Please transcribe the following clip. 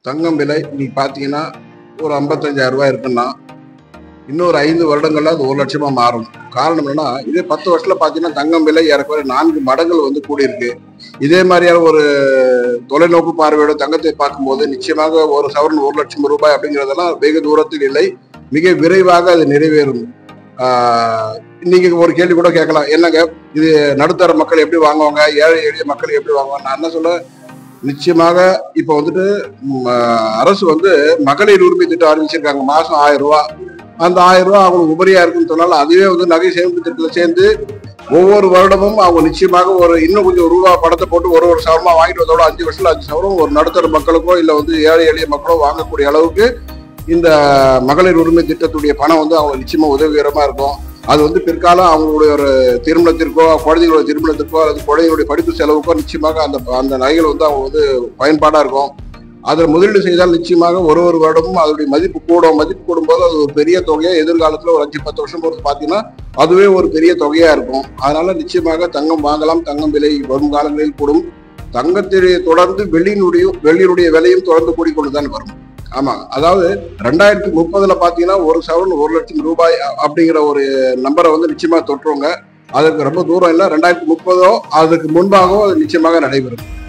தங்கம் விலை இன்னைக்கு பார்த்தீங்கன்னா ஒரு ஐம்பத்தஞ்சாயிரம் ரூபாய் இருக்குன்னா இன்னொரு ஐந்து வருடங்கள்ல அது ஒரு லட்சமா மாறும் காரணம் என்னன்னா இதே பத்து வருஷத்துல பார்த்தீங்கன்னா தங்கம் விலை ஏறக்குறைய நான்கு மடங்கள் வந்து கூடியிருக்கு இதே மாதிரியான ஒரு தொலைநோக்கு பார்வையோட தங்கத்தை பார்க்கும்போது நிச்சயமாக ஒரு சவரன் ஒரு லட்சம் ரூபாய் அப்படிங்கிறதெல்லாம் வெகு தூரத்தில் இல்லை மிக விரைவாக அது நிறைவேறும் ஆஹ் நீங்க ஒரு கேள்வி கூட கேட்கலாம் என்னங்க இது நடுத்தர மக்கள் எப்படி வாங்குவாங்க ஏழை எளிய மக்கள் எப்படி வாங்குவாங்க நான் என்ன சொல்ல நிச்சயமாக இப்ப வந்துட்டு ம், ஆஹ் அரசு வந்து மகளிர் உரிமை திட்டம் அறிவிச்சிருக்காங்க மாசம் ஆயிரம் ரூபாய் அந்த ஆயிரம் ரூபாய் அவங்களுக்கு உபரியா இருக்குன்னு சொன்னாலும் அதுவே வந்து நகை சேமிப்பு திட்டத்துல சேர்ந்து ஒவ்வொரு வருடமும் அவங்க நிச்சயமாக ஒரு இன்னும் கொஞ்சம் ரூபா பணத்தை போட்டு ஒரு ஒரு சவரமா வாங்கிட்டு வந்தோட அஞ்சு வருஷத்துல அஞ்சு சவரம் ஒரு நடுத்தர மக்களுக்கோ இல்ல வந்து ஏழை எளிய மக்களோ வாங்கக்கூடிய அளவுக்கு இந்த மகளிர் உரிமை திட்டத்துடைய பணம் வந்து அவங்களுக்கு நிச்சயமா உதவிகரமா இருக்கும் அது வந்து பிற்காலம் அவங்களுடைய ஒரு திருமணத்திற்கோ குழந்தைங்களோட திருமணத்திற்கோ அல்லது குழந்தைங்களுடைய படிப்பு செலவுக்கோ நிச்சயமாக அந்த அந்த நகைகள் வந்து அவங்க வந்து பயன்பாடா இருக்கும் அதில் முதலீடு செய்தால் நிச்சயமாக ஒரு ஒரு வருடமும் அதனுடைய மதிப்பு கூடும் மதிப்பு கூடும்போது அது ஒரு பெரிய தொகையா எதிர்காலத்துல ஒரு அஞ்சு பத்து வருஷம் பொறுத்து பார்த்தீங்கன்னா அதுவே ஒரு பெரிய தொகையா இருக்கும் அதனால நிச்சயமாக தங்கம் வாங்கலாம் தங்கம் விலை வரும் காலங்களில் கூடும் தங்கத்திலே தொடர்ந்து வெள்ளியினுடைய வெள்ளியினுடைய விலையும் தொடர்ந்து கூடிக்கொண்டுதான் வரும் ஆமா அதாவது ரெண்டாயிரத்தி முப்பதுல பாத்தீங்கன்னா ஒரு சவரன் ஒரு லட்சம் ரூபாய் அ- அப்படிங்கிற ஒரு நம்பரை வந்து நிச்சயமா தொற்றுவாங்க அதுக்கு ரொம்ப தூரம் இல்லை ரெண்டாயிரத்தி முப்பதோ அதுக்கு முன்பாகவோ அது நிச்சயமாக நடைபெறும்